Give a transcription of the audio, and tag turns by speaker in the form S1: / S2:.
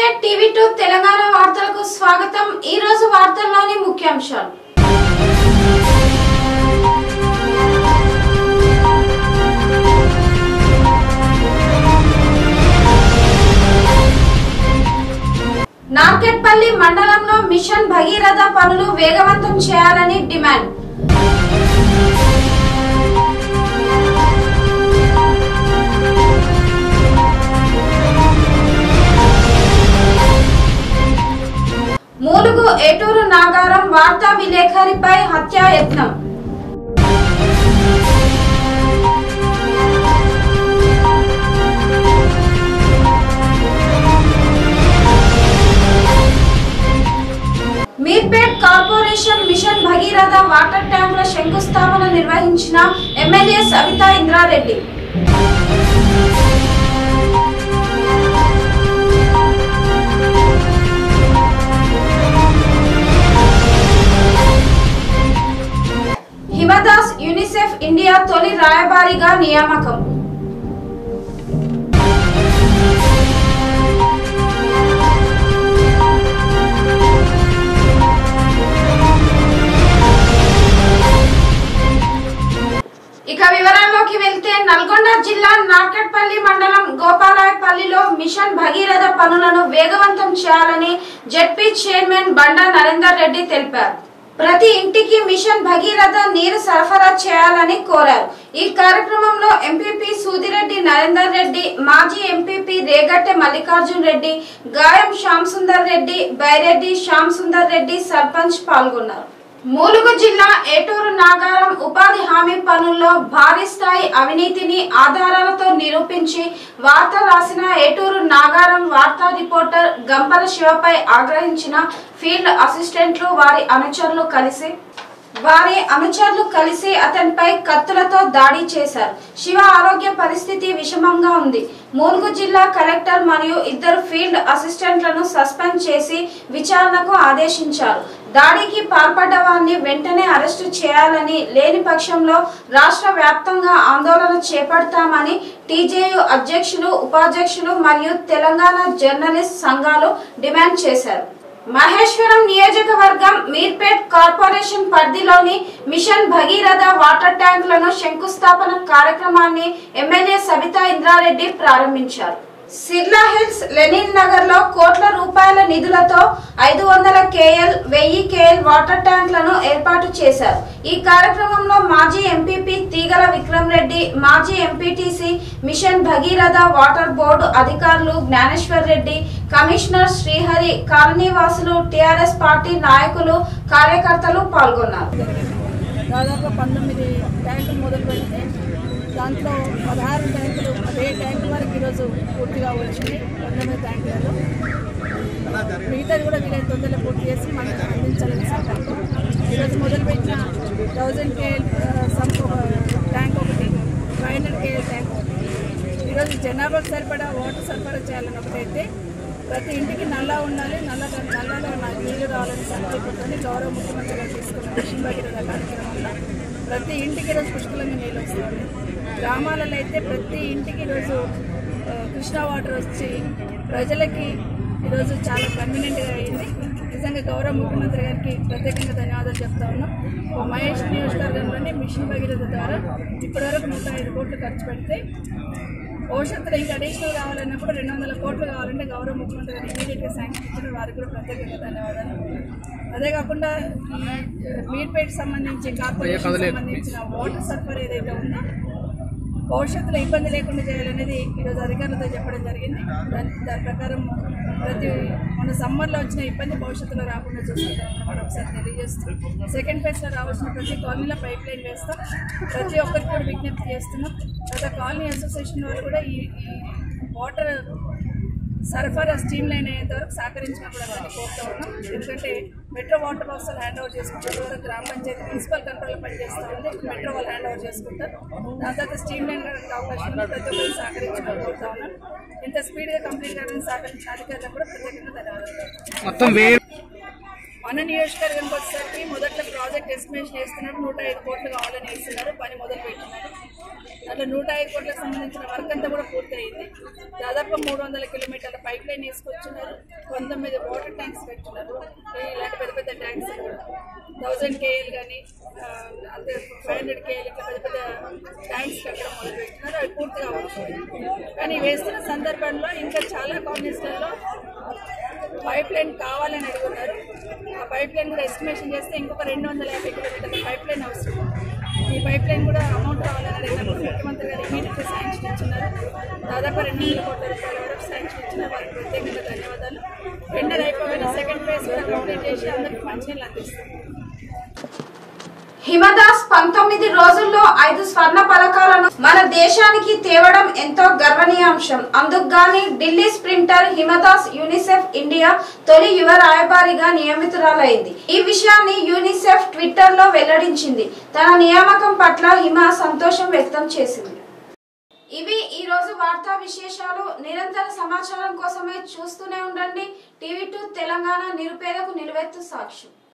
S1: Meerpet TV two Telangana వార్తలకు స్వాగతం ఈ రోజు వార్తల్లోని ముఖ్యాంశాలు నార్కెట్పల్లి మండలంలో మిషన్ భగీరథ పనులు వేగవంతం చేయాలని డిమాండ్ మూలుగు ఏటూరు నాగారం వార్తా విలేఖరిపై హత్యాయత్నం Meerpet corporation mission Bhagiratha water ట్యాంకుల శంకుస్థాపన నిర్వహించిన MLA Savitha Indra Reddy Hima Das UNICEF India తొలి రాయబారిగా నియామకం ఇక వివరాల్లోకి వెళ్తే నల్గొండ జిల్లా నార్కట్పల్లి మండలం గోపాలాయపల్లిలో మిషన్ భగీరథ పనులను వేగవంతం చేయాలని జెడ్పీ చైర్మన్ బండా నరేందర్ రెడ్డి తెలిపారు ప్రతి ఇంటికి మిషన్ భగీరథ నీరు సరఫరా చేయాలని కోరారు ఈ కార్యక్రమంలో ఎంపీపీ సూదిరెడ్డి నరేందర్ రెడ్డి మాజీ ఎంపీపీ రేగట్టె మల్లికార్జున్ రెడ్డి గాయం శ్యామ్ సుందర్ రెడ్డి బైరెడ్డి శ్యామ్ సుందర్ రెడ్డి సర్పంచ్ పాల్గొన్నారు మూలుగు జిల్లా ఏటూరు నాగారం ఉపాధి హామీ పనుల్లో భారీ స్థాయి అవినీతిని ఆధారాలతో నిరూపించి వార్త రాసిన ఏటూరు నాగారం వార్తా రిపోర్టర్ గంపల శివపై ఆగ్రహించిన ఫీల్డ్ అసిస్టెంట్లు వారి అనుచరులు కలిసి వారి అనుచరులు కలిసి అతనిపై కత్తులతో దాడి చేశారు శివ ఆరోగ్య పరిస్థితి విషమంగా ఉంది మూలుగు జిల్లా కలెక్టర్ మరియు ఇద్దరు ఫీల్డ్ అసిస్టెంట్లను సస్పెండ్ చేసి విచారణకు ఆదేశించారు దాడికి పాల్పడ్డ వారిని వెంటనే అరెస్టు చేయాలని లేని పక్షంలో రాష్ట్ర వ్యాప్తంగా ఆందోళన చేపడతామని టీజేయు అధ్యక్షులు ఉపాధ్యక్షులు మరియు తెలంగాణ జర్నలిస్ట్ సంఘాలు డిమాండ్ చేశారు మహేశ్వరం నియోజకవర్గం మీర్పేట్ కార్పొరేషన్ పరిధిలోని మిషన్ భగీరథ వాటర్ ట్యాంకులను శంకుస్థాపన కార్యక్రమాన్ని ఎమ్మెల్యే సబితా ఇంద్రారెడ్డి ప్రారంభించారు సిర్లా హిల్స్ లెనిన్ నగర్ లో కోట్ల రూపాయల నిధులతో ఐదు వందల కేఎల్ వెయ్యి కేఎల్ వాటర్ ట్యాంకులను ఏర్పాటు చేశారు ఈ కార్యక్రమంలో మాజీ ఎంపీపీ తీగల విక్రమ్ రెడ్డి మాజీ MPTC mission Bhagiratha water board అధికారులు జ్ఞానేశ్వర్ రెడ్డి కమిషనర్ శ్రీహరి కాలనీవాసులు టిఆర్ఎస్ పార్టీ నాయకులు కార్యకర్తలు పాల్గొన్నారు
S2: దాదాపు పంతొమ్మిది ట్యాంకులు మొదలు పెడితే దాంట్లో పదహారు ట్యాంకులు అదే ట్యాంకు వరకు ఈరోజు పూర్తిగా వచ్చినాయి పంతొమ్మిది ట్యాంకులలో మిగతాది కూడా వీలైతే తొందరలో పూర్తి చేసి మనకు అందించాలని సంకల్పం ఈరోజు మొదలుపెట్టిన థౌజండ్ కే సంప్ ట్యాంక్ ఒకటి ఫైవ్ హండ్రెడ్ కే ట్యాంక్ ఒకటి ఈరోజు జనాభాకు సరిపడా వాటర్ సరఫరా చేయాలని ఒకటైతే ప్రతి ఇంటికి నల్లా ఉండాలి నల్ల నల్లలో నాకు నీళ్లు రావాలని సంకల్పంతో గౌరవ ముఖ్యమంత్రి గారు తీసుకున్న మిషన్ భగీరథ కార్యక్రమంలో ప్రతి ఇంటికి ఈరోజు పుష్కలంగా నీళ్ళు వస్తుంది గ్రామాలలో అయితే ప్రతి ఇంటికి ఈరోజు ఆ, కృష్ణా వాటర్ వచ్చి ప్రజలకి ఈరోజు చాలా కన్వీనియంట్గా అయింది నిజంగా గౌరవ ముఖ్యమంత్రి గారికి ప్రత్యేకంగా ధన్యవాదాలు చెప్తా ఉన్నాం మా మహేష్ నియోజకవర్గంలోనే మిషన్ భగీరథ ద్వారా ఇప్పటివరకు నూట ఐదు కోట్లు ఖర్చు పెడితే భవిష్యత్తులో ఇంకా అడిషనల్ కావాలన్నప్పుడు రెండు వందల కోట్లు కావాలంటే గౌరవ ముఖ్యమంత్రి గారు ఇమీడియట్గా శాంక్షన్ ఇచ్చిన వారికి కూడా ప్రత్యేకంగా ధన్యవాదాలు అదే కాకుండా ఈ మీర్పేట్ సంబంధించి కార్పొరేషన్ సంబంధించిన వాటర్ సరఫరా ఏదైతే ఉందో భవిష్యత్తులో ఇబ్బంది లేకుండా చేయాలనేది ఈరోజు అధికారులతో చెప్పడం జరిగింది దాని దాని ప్రకారం ప్రతి మన సమ్మర్లో వచ్చిన ఇబ్బంది భవిష్యత్తులో రాకుండా చూసుకుంటామని కూడా ఒకసారి తెలియజేస్తాం సెకండ్ ఫేజ్లో రావాల్సిన ప్రతి కాలనీలో పైప్ లైన్ వేస్తాం ప్రతి ఒక్కరికి కూడా విజ్ఞప్తి చేస్తున్నాం తర్వాత కాలనీ అసోసియేషన్ వాళ్ళు కూడా ఈ ఈ వాటర్ సరఫరా స్ట్రీమ్ లైన్ అయ్యేంత వరకు సహకరించినప్పుడు అందరినీ కోరుతూ ఉన్నాం ఎందుకంటే metro water box hand over చేసుకుంటారు వరకు గ్రామ పంచాయతీ మున్సిపల్ కంట్రోల్ పనిచేస్తూ ఉంది ఇప్పుడు మెట్రో వాళ్ళు హ్యాండ్ ఓవర్ చేసుకుంటారు దాని తర్వాత స్ట్రీమ్ లైన్ కనుక అవకాశం ఉంది ప్రతి ఒక్కరు సహకరించడం కోరుతా ఉన్నాం ఇంత స్పీడ్గా కంప్లీట్ కావడానికి సహకరించిన అధికారులకు కూడా ప్రత్యేకంగా ధన్యవాదాలు
S3: మొత్తం వే
S2: మన నియోజకవర్గానికి వచ్చేసరికి మొదట్లో ప్రాజెక్ట్ ఎస్టిమేషన్ వేస్తున్నారు నూట ఐదు కోట్లు కావాలని వేస్తున్నారు పని మొదలు పెట్టినారు దాంట్లో నూట ఐదు కోట్లకు సంబంధించిన వర్క్ అంతా కూడా పూర్తయింది దాదాపు మూడు వందల కిలోమీటర్ల పైప్ లైన్ తీసుకొచ్చున్నారు పంతొమ్మిది వాటర్ ట్యాంక్స్ పెట్టున్నారు ఇలాంటి పెద్ద పెద్ద ట్యాంక్స్ థౌజండ్ కేఎల్ కానీ అంతే ఫైవ్ హండ్రెడ్ కేఎల్ ఇట్లా పెద్ద పెద్ద ట్యాంక్స్ కట్టడం మొదలు పెట్టినారు అవి పూర్తిగా అవుతుంది కానీ వేస్తున్న సందర్భంలో ఇంకా చాలా కాలనీస్లలో పైప్ లైన్ కావాలని అడుగున్నారు ఆ పైప్ లైన్ కూడా ఎస్టిమేషన్ చేస్తే ఇంకొక రెండు వందల యాభై కిలోమీటర్ల పైప్ లైన్ అవసరం ఈ పైప్ లైన్ కూడా అమౌంట్ కావాలని అడిగినప్పుడు ముఖ్యమంత్రి గారు ఇమీడియట్గా శాంక్షన్ ఇచ్చినారు దాదాపు రెండు వందల కోట్ల రూపాయల వరకు శాంక్షన్ ఇచ్చిన వారికి ప్రత్యేకంగా ధన్యవాదాలు టెండర్ అయిపోయిన సెకండ్ ఫేజ్ కూడా కంప్లీట్ చేసి అందరికీ మంచినీళ్ళు అందిస్తాం
S1: హిమదాస్ పంతొమ్మిది రోజుల్లో ఐదు స్వర్ణ పథకాలను మన దేశానికి తేవడం ఎంతో గర్వనీయాంశం అందుకు గాని Delhi sprinter Hima Das UNICEF India తొలి యువ రాయబారిగా నియమితురాలైంది ఈ విషయాన్ని యూనిసెఫ్ ట్విట్టర్ లో వెల్లడించింది తన నియామకం పట్ల హిమ సంతోషం వ్యక్తం చేసింది ఇవి ఈ రోజు వార్తా విశేషాలు నిరంతర సమాచారం కోసమే చూస్తూనే ఉండండి టీవీ టూ తెలంగాణ నిరుపేదకు నిలువెత్తు సాక్ష్యం